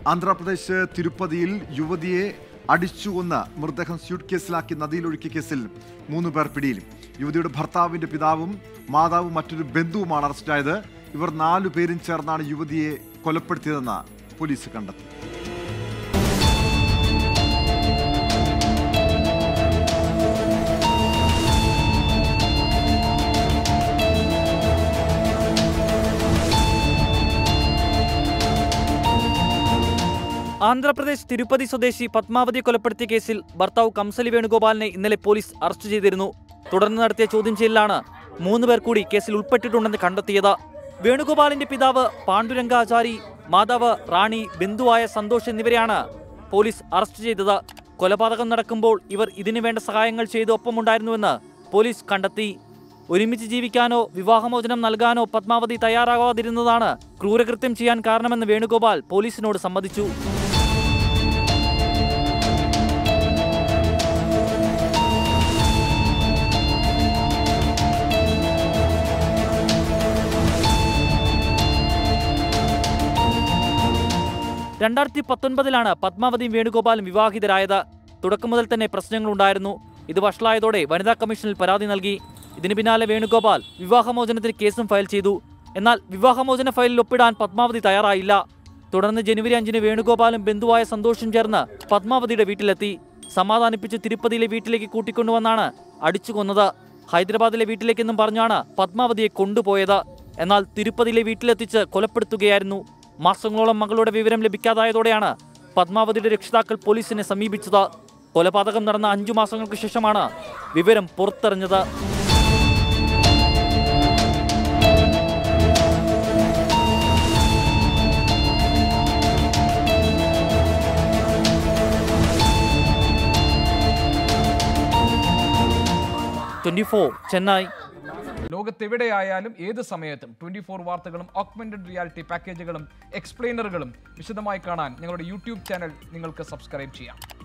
ആന്ധ്രാപ്രദേശ് തിരുപ്പതിയിൽ യുവതിയെ അടിച്ചു കൊന്ന് മൃതദേഹം സ്യൂട്ട് കേസിലാക്കി നദിയിലൊഴുക്കിയ കേസിൽ മൂന്ന് പേർ പിടിയിൽ യുവതിയുടെ ഭർത്താവിന്റെ പിതാവും മാതാവും മറ്റൊരു ബന്ധുവുമാണ് അറസ്റ്റിലായത് ഇവർ നാലു പേരും ചേർന്നാണ് യുവതിയെ കൊലപ്പെടുത്തിയതെന്ന് പോലീസ് കണ്ടെത്തി ആന്ധ്രാപ്രദേശ് തിരുപ്പതി സ്വദേശി പത്മാവതിയെ കൊലപ്പെടുത്തിയ കേസിൽ ഭർത്താവ് കംസലി വേണുഗോപാലിനെ ഇന്നലെ പോലീസ് അറസ്റ്റ് ചെയ്തിരുന്നു തുടർന്ന് നടത്തിയ ചോദ്യം ചെയ്യലിലാണ് മൂന്ന് പേർ കൂടി കേസിൽ ഉൾപ്പെട്ടിട്ടുണ്ടെന്ന് കണ്ടെത്തിയത് വേണുഗോപാലിന്റെ പിതാവ് പാണ്ഡുരംഗാചാരി മാതാവ് റാണി ബന്ധുവായ സന്തോഷ് എന്നിവരെയാണ് പോലീസ് അറസ്റ്റ് ചെയ്തത് കൊലപാതകം നടക്കുമ്പോൾ ഇവർ ഇതിനു വേണ്ട സഹായങ്ങൾ ചെയ്ത് ഒപ്പമുണ്ടായിരുന്നുവെന്ന് പോലീസ് കണ്ടെത്തി ഒരുമിച്ച് ജീവിക്കാനോ വിവാഹമോചനം നൽകാനോ പത്മാവതി തയ്യാറാകാതിരുന്നതാണ് ക്രൂരകൃത്യം ചെയ്യാൻ കാരണമെന്ന് വേണുഗോപാൽ പോലീസിനോട് സമ്മതിച്ചു രണ്ടായിരത്തി പത്തൊൻപതിലാണ് പത്മാവതിയും വേണുഗോപാലും വിവാഹിതരായത് തുടക്കം മുതൽ തന്നെ പ്രശ്നങ്ങളുണ്ടായിരുന്നു ഇത് വഷളായതോടെ വനിതാ കമ്മീഷനിൽ പരാതി നൽകി ഇതിന് പിന്നാലെ വേണുഗോപാൽ വിവാഹമോചനത്തിന് കേസും ഫയൽ ചെയ്തു എന്നാൽ വിവാഹമോചന ഫയലിൽ ഒപ്പിടാൻ പത്മാവതി തയ്യാറായില്ല തുടർന്ന് ജനുവരി അഞ്ചിന് വേണുഗോപാലും ബന്ധുവായ സന്തോഷും ചേർന്ന് പത്മാവതിയുടെ വീട്ടിലെത്തി സമാധാനിപ്പിച്ച് തിരുപ്പതിയിലെ വീട്ടിലേക്ക് കൂട്ടിക്കൊണ്ടുവന്നാണ് അടിച്ചു കൊന്നത് ഹൈദരാബാദിലെ വീട്ടിലേക്കെന്നും പറഞ്ഞാണ് പത്മാവതിയെ കൊണ്ടുപോയത് എന്നാൽ തിരുപ്പതിയിലെ വീട്ടിലെത്തിച്ച് കൊലപ്പെടുത്തുകയായിരുന്നു മാസങ്ങളോളം മകളുടെ വിവരം ലഭിക്കാതായതോടെയാണ് പത്മാവതിയുടെ രക്ഷിതാക്കൾ പോലീസിനെ സമീപിച്ചത് കൊലപാതകം നടന്ന അഞ്ചു മാസങ്ങൾക്ക് ശേഷമാണ് വിവരം പുറത്തെറിഞ്ഞത് ട്വന്റി ഫോർ ചെന്നൈ ലോകത്തെവിടെയായാലും ഏത് സമയത്തും ട്വന്റി ഫോർ വാർത്തകളും ഓഗ്മെന്റഡ് റിയാലിറ്റി പാക്കേജുകളും എക്സ്പ്ലെയിനറുകളും വിശദമായി കാണാൻ ഞങ്ങളുടെ യൂട്യൂബ് ചാനൽ നിങ്ങൾക്ക് സബ്സ്ക്രൈബ് ചെയ്യാം